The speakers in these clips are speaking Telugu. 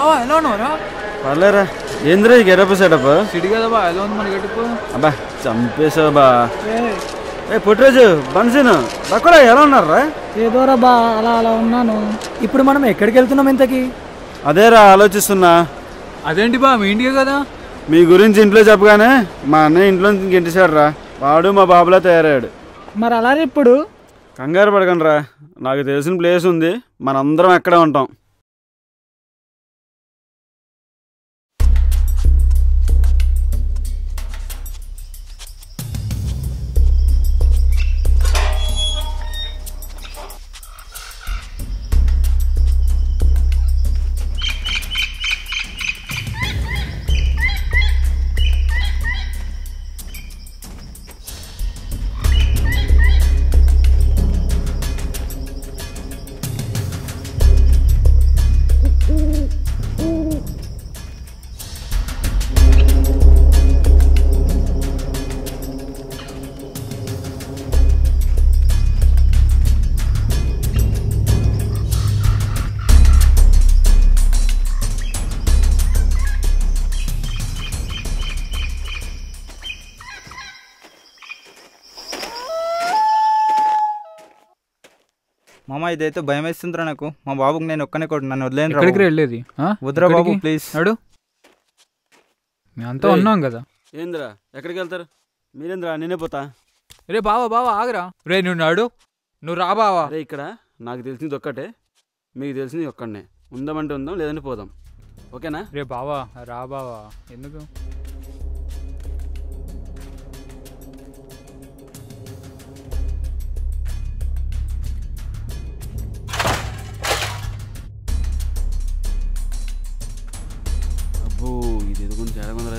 బావా ఎలా ఉన్నావురా పర్లేరా ఏంద్రా ఈ గెటప్ సెటప్ సిడి కదా బా ఎలా ఉంది మన గట్టుకు అబ్బా చంపేశావు బా ఏ పుట్టిరోజు బన్సీను బక్కుడా ఎలా ఉన్నారా ఏదోరా బా అలా అలా ఉన్నాను ఇప్పుడు మనం ఎక్కడికి వెళ్తున్నాం ఇంతకి అదేరా ఆలోచిస్తున్నా అదేంటి బా మీ ఇంటికే కదా మీ గురించి ఇంట్లో చెప్పగానే మా అన్నయ్య ఇంట్లో నుంచి ఇంటిసాడు రా వాడు మా బాబులా తయారయ్యాడు మరి అలా ఇప్పుడు కంగారు పడకండి రా నాకు తెలిసిన ప్లేస్ ఉంది మనందరం ఎక్కడే ఉంటాం మామ ఇదైతే భయం వేస్తుందిరా నాకు మా బాబుకి నేను ఒక్కనే కొట్టు నన్ను వదిలేను ఎక్కడికి వెళ్ళేది ఆ? వద్దురా బాబు ఎక్కడికి? ప్లీజ్ నడు మేము అంతా రేయ్. ఉన్నాం కదా ఏందిరా ఎక్కడికి వెళ్తారు మీరేంద్రా నేనే పోతా రే బావా బావా ఆగరా రే నువ్వు నాడు నువ్వు రా బావా అరే ఇక్కడ నాకు తెలిసింది ఒక్కటే మీకు తెలిసింది ఒక్కడనే ఉందామంటే ఉందాం లేదంటే పోదాం ఓకేనా రే బావా రా బావా ఎందుకు అబ్బో ఇది ఎదుగుంది తేడా ఉందిరా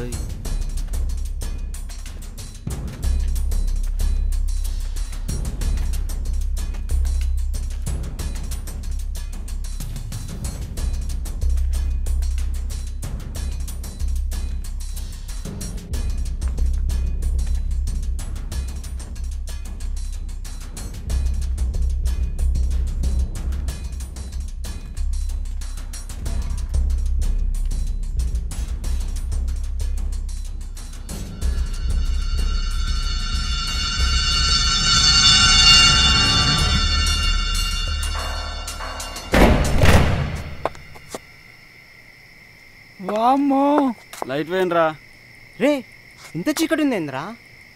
వామ్మో లైట్ వేయండి రా రే ఇంత చీకటి ఉందేంద్రా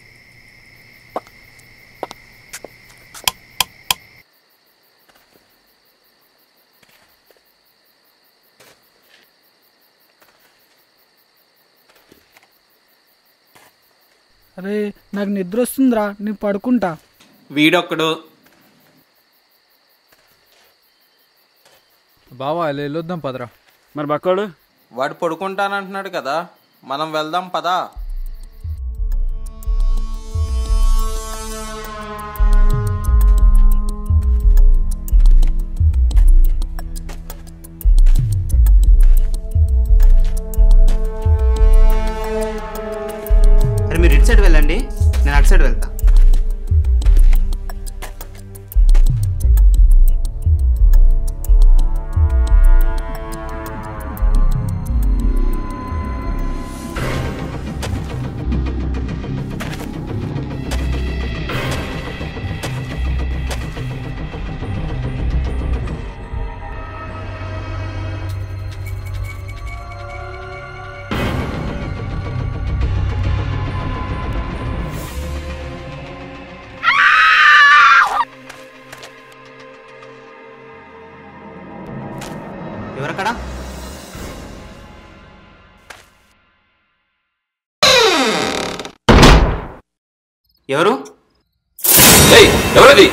అరే నాకు నిద్ర వస్తుందిరా నేను పడుకుంటా వీడొక్కడు బావా ఇలా వెళ్ళొద్దాం పదరా మరి బక్కోడు వాడు పడుకుంటానంటున్నాడు కదా మనం వెళ్దాం పదా అరే మీరు ఇటు సైడ్ వెళ్ళండి నేను అటు సైడ్ వెళ్తా ఎవరక్కడ ఎవరు ఎవరది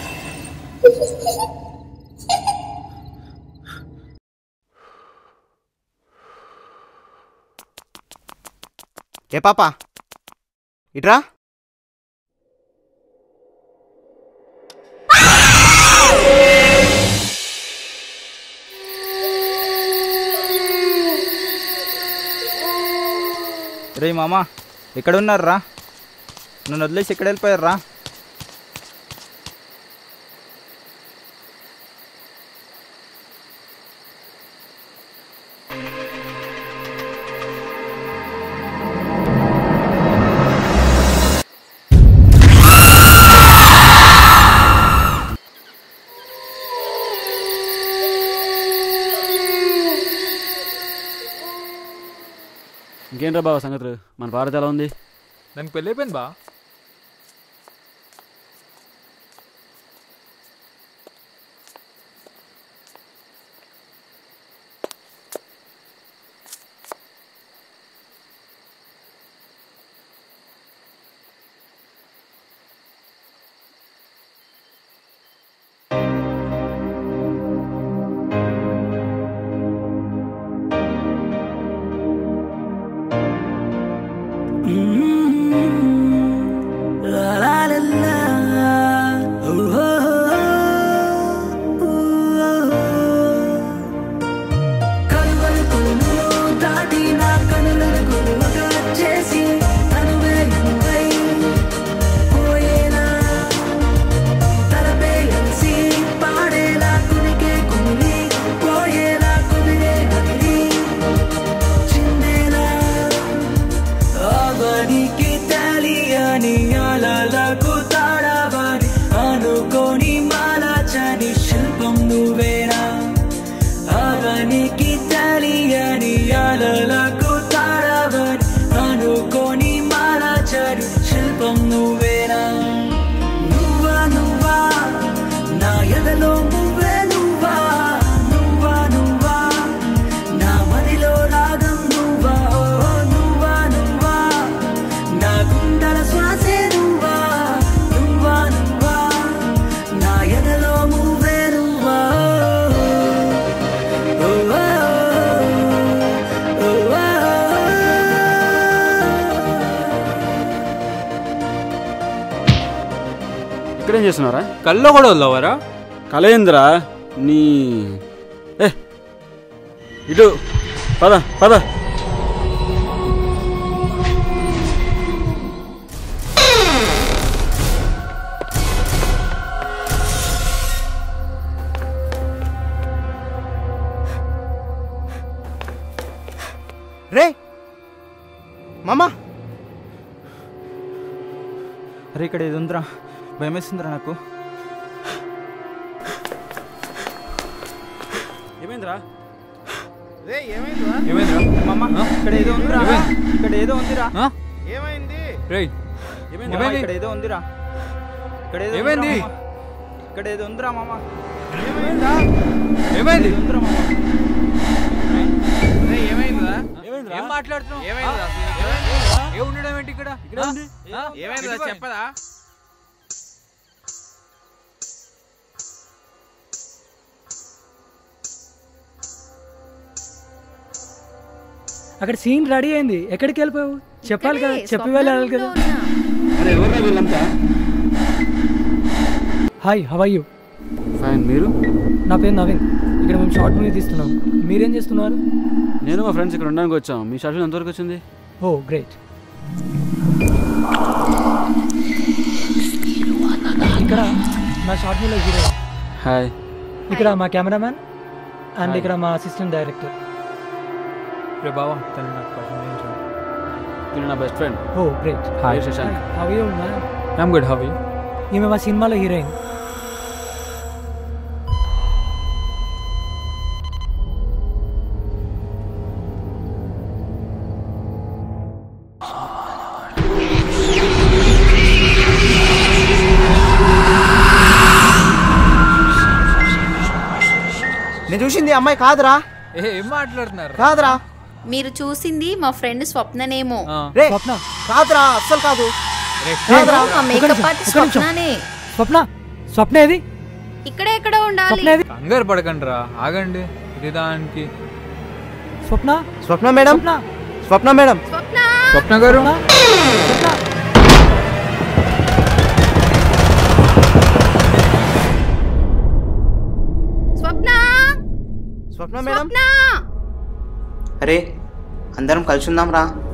ఏ పాప ఇట్రా రే మామ ఎక్కడ ఉన్నారా నన్ను వదిలేసి ఎక్కడ వెళ్ళిపోయారా ఇంకేంట్రా బావ సంగతులు మన భారత్ ఎలా ఉంది దానికి పెళ్ళి అయిపోయింది బా అవనికి తెలియని అలలకు తాడవని అనుకోని మలచని శిల్పం నువ్వేనా అవనికి తెలియని అలలకు తాడవని అనుకోని మలచని శిల్పం నువ్వేనా నువ్వా నువ్వా నా ఎదలో నువ్వే నువ్వా నువ్వా నువ్వా నా మదిలో రాగం నువ్వా ఓ నువ్వా నువ్వా నా గుండెల శ్వాసే నువ్వా నువ్వా నువ్వా నా ఎదలో నువ్వే నువ్వా ఓ, ఓ, ఓ, ఓ, ఓ. ఇక్కడేం చేస్తున్నారా కల్లో కూడా వదలవరా కలేంద్ర నీ ఏ ఇటు పద పద రే మామా అరే ఇక్కడ ఏది ఉందిరా భయం వేస్తుందిరా నాకు ఏమైందిరా ఏమైందిరా మామ ఇక్కడ ఏదో ఉందిరా ఇక్కడ ఏదో ఉందిరా ఆ? ఏమైంది రేయ్ మామ, ఏమైంది? ఇక్కడ ఏదో ఉందిరా ఇక్కడ ఏదో ఏమైంది? ఉందిరా, మామ. ఇక్కడ ఏదో ఉందిరా మామ ఏమైంది ఇది ఉందిరా మామ రేయ్, ఏమైందిరా ఏం మాట్లాడుతున్నావు ఏమైందిరా ఆ? ఏ ఉండడం ఏంటి ఇక్కడ ఆ? ఆ? ఏమైందిరా ఇటు చెప్పదా అక్కడ సీన్ రెడీ అయింది ఎక్కడికి వెళ్ళిపోయావు చెప్పాలి కదా చెప్పి వెళ్ళాలి కదా అరే ఎవర్రా వీళ్ళంతా హాయ్ హవ్ యూ ఫైన్ మీరు నా పేరు నవీన్ ఇక్కడ మేము షార్ట్ మూవీ తీస్తున్నాం మీరేం చేస్తున్నారు నేను మా ఫ్రెండ్స్ ఇక్కడ ఉండడానికి వచ్చాం మీ షార్ట్ ఫిల్మ్ ఎంతవరకు వచ్చింది ఓ గ్రేట్ ఇక్కడ మా షార్ట్ మూవీలో హీరో హాయ్ ఇక్కడ మా కెమెరామ్యాన్ అండ్ ఇక్కడ మా అసిస్టెంట్ డైరెక్టర్ రే బావా తను నాకు పరిచయం చేయించు నేను నా best friend oh great hi Shashank how you ma'am I'm good how you ఈమె మా సినిమాలో హీరోయిన్ నేను చూసింది ఈ అమ్మాయి కాదురా ఏ ఏం మాట్లాడుతున్నారు కాదురా మీరు చూసింది మా ఫ్రెండ్ స్వప్ననేమో ఆ. రే స్వప్న కాదురా అస్సలు కాదు రే కాదురా మా ఒక్క మేకప్ నిమిషం, ఆర్టిస్ట్ ఒక్క నిమిషం. స్వప్ననే స్వప్న స్వప్న ఏది ఇక్కడే ఎక్కడ ఉండాలి స్వప్న ఏది కంగారు పడకండి రా ఆగండి ఇది దానికి స్వప్న స్వప్న మేడం స్వప్న స్వప్న మేడం స్వప్న స్వప్న గారు స్వప్న స్వప్న స్వప్న మేడం స్వప్న అరే అందరం కలిసి ఉందాం రా